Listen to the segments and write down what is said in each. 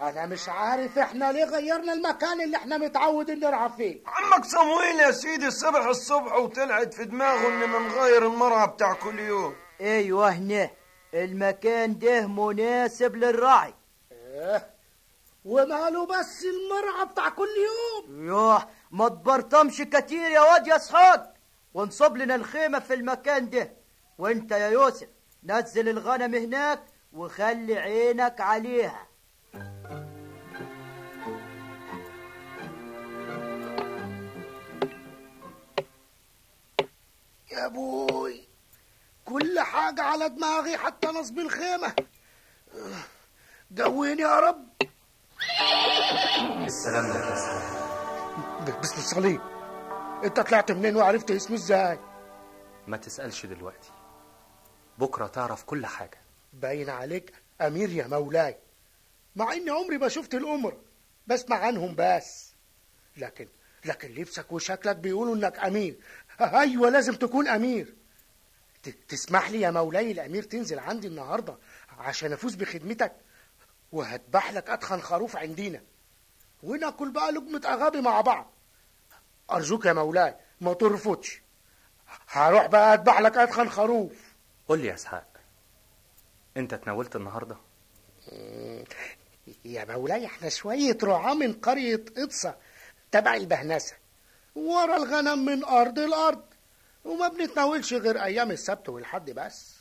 انا مش عارف احنا ليه غيرنا المكان اللي احنا متعودين نلعب فيه عمك صمويل يا سيدي صبح الصبح وطلعت في دماغه اننا نغير المرعى بتاع كل يوم ايوه هنا المكان ده مناسب للرعي إيه؟ وماله بس المرعى بتاع كل يوم يوه ما تبرطمش كتير يا واد يا اسحاق وانصب لنا الخيمة في المكان ده وانت يا يوسف نزل الغنم هناك وخلي عينك عليها يا ابوي كل حاجة على دماغي حتى نصب الخيمة قويني يا رب السلام لك يا سلام بسم الصليب انت طلعت منين وعرفت اسمي ازاي ما تسألش دلوقتي بكرة تعرف كل حاجة باين عليك امير يا مولاي مع اني عمري ما شفت الامر بسمع عنهم بس لكن لكن لبسك وشكلك بيقولوا انك امير ايوه لازم تكون امير ت- تسمح لي يا مولاي الامير تنزل عندي النهارده عشان افوز بخدمتك وهذبح لك اتخن خروف عندنا وناكل بقى لقمه اغابي مع بعض ارجوك يا مولاي ما ترفضش هروح بقى اذبح لك اتخن خروف قول لي يا اسحاق انت اتناولت النهاردة يا مولاي احنا شوية رعاة من قرية إطسة تبع البهنسة ورا الغنم من أرض الأرض وما بنتناولش غير أيام السبت والحد بس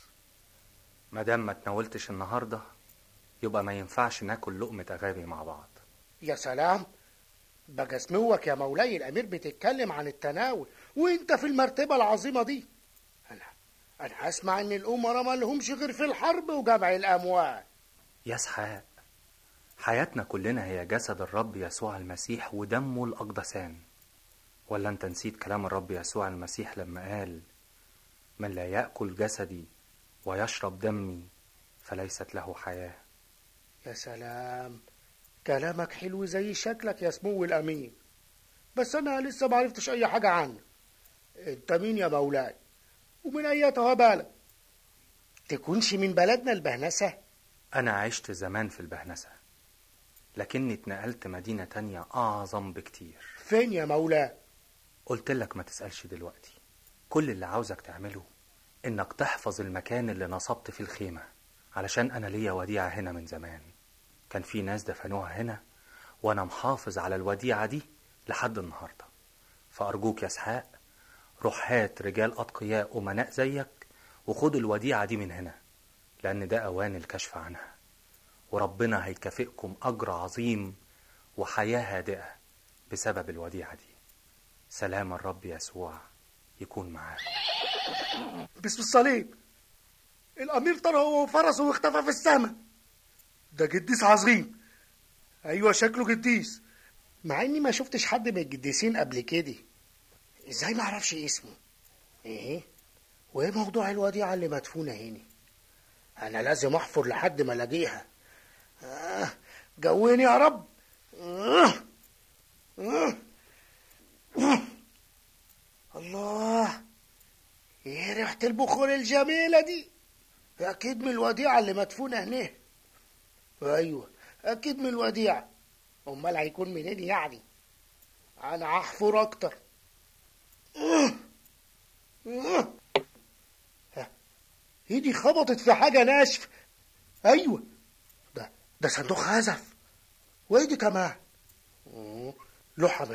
ما دام ما اتناولتش النهاردة يبقى ما ينفعش ناكل لقمة أغابي مع بعض يا سلام بقى سموك يا مولاي الأمير بتتكلم عن التناول وانت في المرتبة العظيمة دي أنا أنا أسمع إن الأمراء ما لهمش غير في الحرب وجمع الأموال يا اسحاق حياتنا كلنا هي جسد الرب يسوع المسيح ودمه الأقدسان ولا انت نسيت كلام الرب يسوع المسيح لما قال من لا يأكل جسدي ويشرب دمي فليست له حياة يا سلام كلامك حلو زي شكلك يا سمو الأمين بس أنا لسه ما عرفتش أي حاجة عنك أنت مين يا مولاي ومن أيتها بالك تكونش من بلدنا البهنسة أنا عشت زمان في البهنسة لكني اتنقلت مدينة تانية أعظم بكتير فين يا مولاي قلت لك ما تسألش دلوقتي كل اللي عاوزك تعمله إنك تحفظ المكان اللي نصبت فيه الخيمة علشان أنا ليا وديعة هنا من زمان كان في ناس دفنوها هنا وأنا محافظ على الوديعة دي لحد النهاردة فأرجوك يا اسحاق روح هات رجال أتقياء أمناء زيك وخد الوديعة دي من هنا لأن ده أوان الكشف عنها وربنا هيكافئكم أجر عظيم وحياة هادئة بسبب الوديعة دي سلام الرب يسوع يكون معاكم باسم الصليب الأمير طار هو وفرسه واختفى في السماء ده قديس عظيم أيوة شكله قديس مع إني ما شفتش حد من القديسين قبل كده إزاي ما أعرفش اسمه إيه وإيه موضوع الوديعة اللي مدفونة هنا أنا لازم أحفر لحد ما ألاقيها آه جويني يا رب آه آه آه. الله ايه ريحة البخور الجميلة دي أكيد من الوديعة اللي مدفونة هنا أيوة أكيد من الوديعة أمال هيكون منين يعني أنا هحفر أكتر آه. آه. ها، إيدي خبطت في حاجة ناشفة أيوة ده ده صندوق خزف وإيدي كمان آه، لوحة